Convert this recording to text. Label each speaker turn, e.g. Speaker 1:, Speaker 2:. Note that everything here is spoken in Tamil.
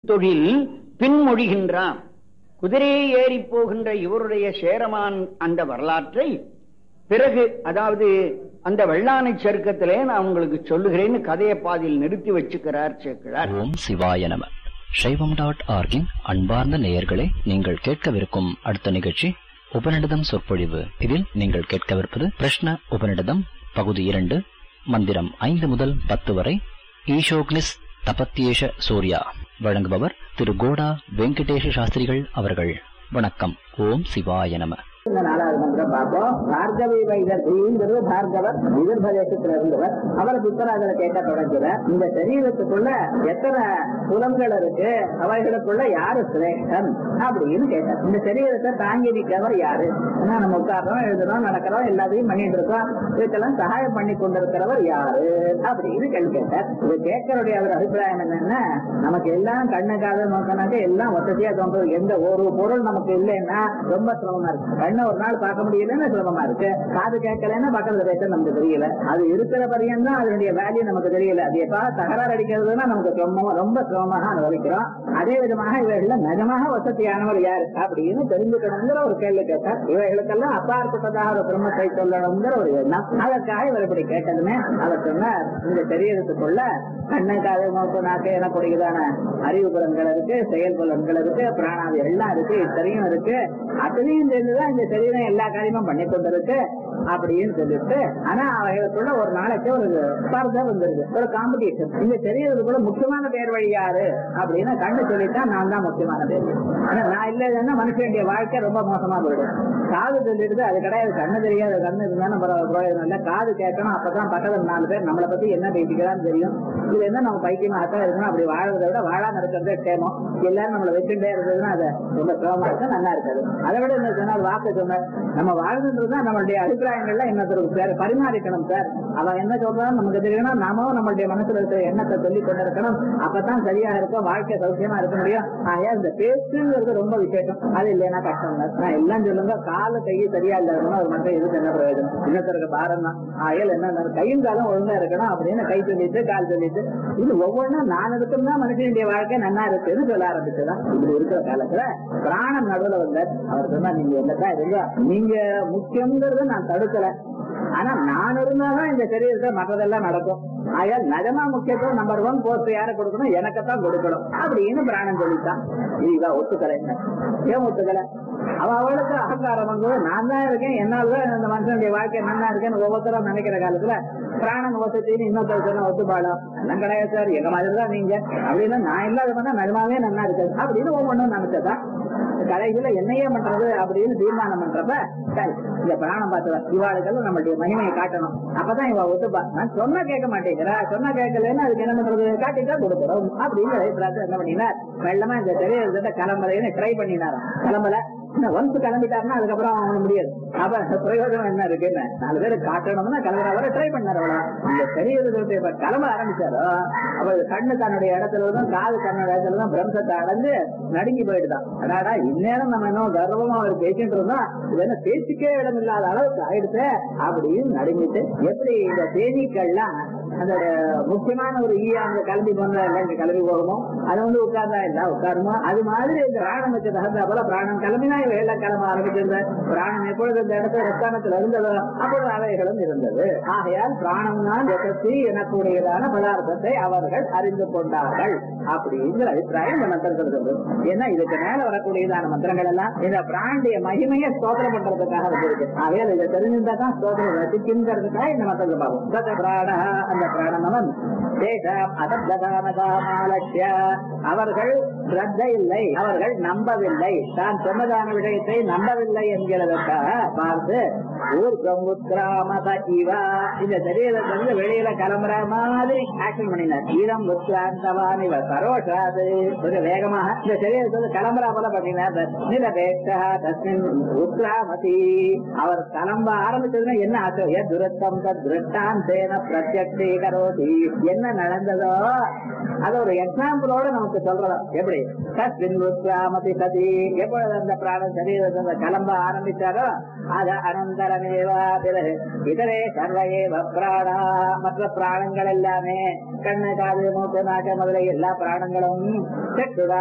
Speaker 1: தொழில் பின்மொழிகின்றான் குதிரையை ஏறி போகின்ற இவருடைய சேரமான் அந்த வரலாற்றை பிறகு அதாவது அந்த வெள்ளானை சருக்கத்திலே நான் உங்களுக்கு சொல்லுகிறேன்னு கதையை பாதியில் நிறுத்தி வச்சுக்கிறார் சேர்க்கிறார்
Speaker 2: ஓம் சிவாய நம சைவம் டாட் ஆர்கின் அன்பார்ந்த நேயர்களே நீங்கள் கேட்கவிருக்கும் அடுத்த நிகழ்ச்சி உபநிடதம் சொற்பொழிவு இதில் நீங்கள் கேட்கவிருப்பது பிரஷ்ன உபநிடதம் பகுதி இரண்டு மந்திரம் ஐந்து முதல் பத்து வரை ஈஷோக்னிஸ் தபத்யேஷ சூர்யா வழங்குபவர் திரு கோடா வெங்கடேஷ சாஸ்திரிகள் அவர்கள் வணக்கம் ஓம் சிவாய நம
Speaker 3: இந்த நாலாவது மந்திரம் பார்ப்போம் பார்கவி வைதர் ஸ்ரீங்கிறது பார்கவர் விதர்ப தேசத்துல இருந்தவர் அவரை புத்தராஜரை கேட்க தொடங்குகிறார் இந்த சரீரத்துக்குள்ள எத்தனை புலங்கள் இருக்கு அவைகளுக்குள்ள யாரு சிரேஷ்டன் அப்படின்னு கேட்டார் இந்த சரீரத்தை தாங்கி நிற்கிறவர் யாரு ஏன்னா நம்ம உட்கார்றோம் எழுதுறோம் நடக்கிறோம் எல்லாத்தையும் பண்ணிட்டு இருக்கோம் இதுக்கெல்லாம் சகாயம் பண்ணி கொண்டிருக்கிறவர் யாரு அப்படின்னு கேள்வி கேட்டார் இது கேட்கறடைய அவர் அபிப்பிராயம் என்னன்னா நமக்கு எல்லாம் கண்ணு காது நோக்கினாக்க எல்லாம் வசதியா தோன்றது எந்த ஒரு பொருள் நமக்கு இல்லைன்னா ரொம்ப சிரமமா இருக்கு கண்ணை ஒரு நாள் பார்க்க முடியலன்னா சிரமமா இருக்கு காது கேட்கலன்னா பக்கத்துல பேச நமக்கு தெரியல அது இருக்கிற பரியந்தான் தான் அதனுடைய வேல்யூ நமக்கு தெரியல அது எப்ப தகராறு அடிக்கிறதுனா நமக்கு ரொம்ப ரொம்ப சிரமமாக அனுபவிக்கிறோம் அதே விதமாக இவைகள்ல நிஜமாக வசதியானவர் யார் அப்படின்னு தெரிஞ்சுக்கணுங்கிற ஒரு கேள்வி கேட்டார் இவைகளுக்கெல்லாம் அப்பாற்பட்டதாக ஒரு பிரம்மத்தை சொல்லணுங்கிற ஒரு எண்ணம் அதற்காக இவர் இப்படி கேட்டதுமே அவர் சொன்னார் இந்த சரீரத்துக்குள்ள கண்ணு காது மூக்கு நாக்கு எனக்கூடியதான அறிவு புலன்கள் இருக்கு செயல் புலன்கள் இருக்கு பிராணாதி எல்லாம் இருக்கு இத்தனையும் இருக்கு அத்தனையும் சேர்ந்துதான் இந்த சரீரம் எல்லா காரியமும் பண்ணி கொண்டிருக்கு அப்படின்னு சொல்லிட்டு ஆனா அவைகளுக்குள்ள ஒரு நாளைக்கு ஒரு ஸ்பர்தம் வந்திருக்கு ஒரு காம்படிஷன் இந்த சரீரத்துக்குள்ள முக்கியமான பேர் வழி யாரு அப்படின்னா கண்ணு சொல்லிட்டா நான் தான் முக்கியமான பேர் ஆனா நான் இல்லைன்னா மனுஷனுடைய வாழ்க்கை ரொம்ப மோசமா போயிடும் காது சொல்லிட்டு அது கிடையாது கண்ணு தெரியாது கண்ணு இருந்தாலும் பிரயோஜனம் இல்லை காது கேட்கணும் அப்பதான் பக்கத்துல நாலு பேர் நம்மளை பத்தி என்ன பேசிக்கிறான்னு தெரியும் இது என்ன நம்ம பைத்தியமா தான் இருக்கணும் அப்படி வாழறதை விட வாழாம இருக்கிறதே டேமோ எல்லாரும் நம்மளை வச்சுட்டே இருந்ததுன்னா அது ரொம்ப சிரமமா இருக்கு நல்லா இருக்காது அதை விட என்ன சொன்னால் வாக்கு சொன்னார் நம்ம வாழ்ந்துன்றதுதான் நம்மளுடைய அபிப்பிராயங்கள்ல இன்னொருத்தருக்கு பேர் பரிமாறிக்கணும் சார் அவன் என்ன சொல்றான்னு நமக்கு தெரியணும் நாமும் நம்மளுடைய மனசுல இருக்கிற எண்ணத்தை சொல்லி கொண்டிருக்கணும் அப்பதான் சரியா இருக்கும் வாழ்க்கை சௌக்கியமா இருக்க முடியும் ஆயா இந்த பேச்சுங்கிறது ரொம்ப விசேஷம் அது இல்லைன்னா கஷ்டம் தான் நான் எல்லாம் சொல்லுங்க கால கையை சரியா இல்லாதவங்க ஒரு மனுஷன் இருக்கு என்ன பிரயோஜனம் இன்னொருத்தருக்கு பாரம் தான் ஆயல் என்ன கையும் காலம் ஒழுங்கா இருக்கணும் அப்படின்னு கை சொல்லிட்டு கால் சொல்லிட்டு இது ஒவ்வொன்றும் நான் இருக்கும் தான் மனுஷனுடைய வாழ்க்கை நன்னா இருக்குன்னு சொல்ல ஆரம்பிச்சுதான் இப்படி இருக்கிற காலத்துல பிராணம் நடுவுல வந்தார் அவர் சொன்னா நீங்க என்னதான் இருந்தா நீங்க முக்கியங்கிறத நான் தடுக்கல ஆனா நான் இருந்தாதான் இந்த சரீரத்தை மற்றதெல்லாம் நடக்கும் ஆகையால் நிஜமா முக்கியத்துவம் நம்பர் ஒன் போஸ்ட் யாரை கொடுக்கணும் எனக்குத்தான் கொடுக்கணும் அப்படின்னு பிராணம் சொல்லிட்டான் இதுதான் ஒத்துக்கலை ஏன் ஒத்துக்கலை அவ அவளுக்கு அகங்காரம் வந்து நான் தான் இருக்கேன் என்னால்தான் இந்த மனுஷனுடைய வாழ்க்கை நல்லா இருக்கேன்னு ஒவ்வொருத்தரும் நினைக்கிற காலத்துல பிராணன் ஒத்துச்சின்னு இன்னொருத்தர் சொன்ன ஒத்துப்பாடும் எல்லாம் கிடையாது சார் எங்க மாதிரி தான் நீங்க அப்படின்னா நான் இல்லாத பண்ணா நிஜமாவே நல்லா இருக்காது அப்படின்னு ஒவ்வொன்றும் நினைச்சதான் கடைசியில என்னையே பண்றது அப்படின்னு தீர்மானம் பண்றப்ப சரி இந்த பிராணம் பார்த்தவ இவாளுக்கெல்லாம் நம்மளுடைய மகிமையை காட்டணும் அப்பதான் இவ ஒத்துப்பா நான் சொன்னா கேட்க மாட்டேங்கிறா சொன்னா கேட்கலன்னு அதுக்கு என்ன பண்றது காட்டிட்டா கொடுக்குறோம் அப்படின்னு அபிப்பிராயத்தை என்ன பண்ணினார் வெள்ளமா இந்த தெரியறத கிளம்பலைன்னு ட்ரை பண்ணினாராம் கிளம்பல ஒன்ஸ் கிளம்பிட்டாருன்னா அதுக்கப்புறம் அவனுக்கு முடியாது அப்ப பிரயோஜனம் என்ன இருக்குன்னு நாலு பேர் காட்டணும்னா கிளம்புற வரை ட்ரை பண்ணார் அவ்வளவு இந்த சரீரத்தை இப்ப கிளம்ப ஆரம்பிச்சாரோ அப்ப கண்ணு தன்னுடைய இடத்துல தான் காது தன்னுடைய இடத்துல தான் பிரம்சத்தை அடைஞ்சு நடுங்கி போயிடுதான் அடாடா இந்நேரம் நம்ம இன்னும் கர்வமா அவர் பேசிட்டு இருந்தோம் இது என்ன பேச்சுக்கே இடம் இல்லாத அளவுக்கு ஆயிடுச்சு அப்படின்னு நடுங்கிட்டு எப்படி இந்த தேனீக்கள்லாம் அந்த முக்கியமான ஒரு ஈயா அங்க கிளம்பி போனா இங்க கிளம்பி போகுமோ அது வந்து உட்கார்ந்தா இல்ல உட்காருமோ அது மாதிரி இந்த பிராணம் வச்ச தகுந்தா போல பிராணம் கிளம்பினா இவ எல்லாம் கிளம்ப ஆரம்பிச்சிருந்த பிராணம் எப்பொழுது இந்த இடத்துல ரஸ்தானத்தில் இருந்ததோ அப்பொழுது அவைகளும் இருந்தது ஆகையால் பிராணம் தான் எசத்தி எனக்கூடியதான பதார்த்தத்தை அவர்கள் அறிந்து கொண்டார்கள் அப்படிங்கிற அபிப்பிராயம் இந்த மந்திரத்தில் சொல்றது ஏன்னா இதுக்கு மேல வரக்கூடியதான மந்திரங்கள் எல்லாம் இந்த பிராண்டிய மகிமையை ஸ்தோத்திரம் பண்றதுக்காக வந்திருக்கு ஆகையால் இதை தெரிஞ்சிருந்தா தான் ஸ்தோத்திரம் ரசிக்கின்றதுக்காக இந்த மந்திரத்தை பார்ப்போம் சத பிராண அந்த பிராணனவன் தேசாம் அதப்தகாமகாமாலட்சிய அவர்கள் ஸ்ரத்த இல்லை அவர்கள் நம்பவில்லை தான் சொன்னதான விஷயத்தை நம்பவில்லை என்கிறதற்காக பார்த்து ஊர்கம் உத்ராமத இவா இந்த சரீரத்திலிருந்து வெளியில கிளம்புற மாதிரி ஆக்ஷன் பண்ணினார் ஈரம் உத்ராந்தவான் இவ சரோஷாது கொஞ்சம் வேகமாக இந்த சரீரத்திலிருந்து கிளம்புறா போல பண்ணினார் நிலபேட்சா தஸ்மின் உத்ராமதி அவர் கிளம்ப ஆரம்பிச்சதுன்னா என்ன ஆச்சோ ஏ துரத்தம் தத் திருஷ்டாந்தேன பிரத்யக்ஷீகரோதி என்ன நடந்ததோ அது ஒரு எக்ஸாம்பிளோட நமக்கு சொல்றோம் எப்படி தஸ்மின் உத்ராமதி சதி எப்பொழுது அந்த பிராண சரீரத்தை கிளம்ப ஆரம்பிச்சாரோ அது அனந்தரமேவா பிறகு இதரே சர்வையேவ பிராணா மற்ற பிராணங்கள் எல்லாமே கண்ணு காது மூக்கு நாக்க முதலிய எல்லா பிராணங்களும் சற்றுடா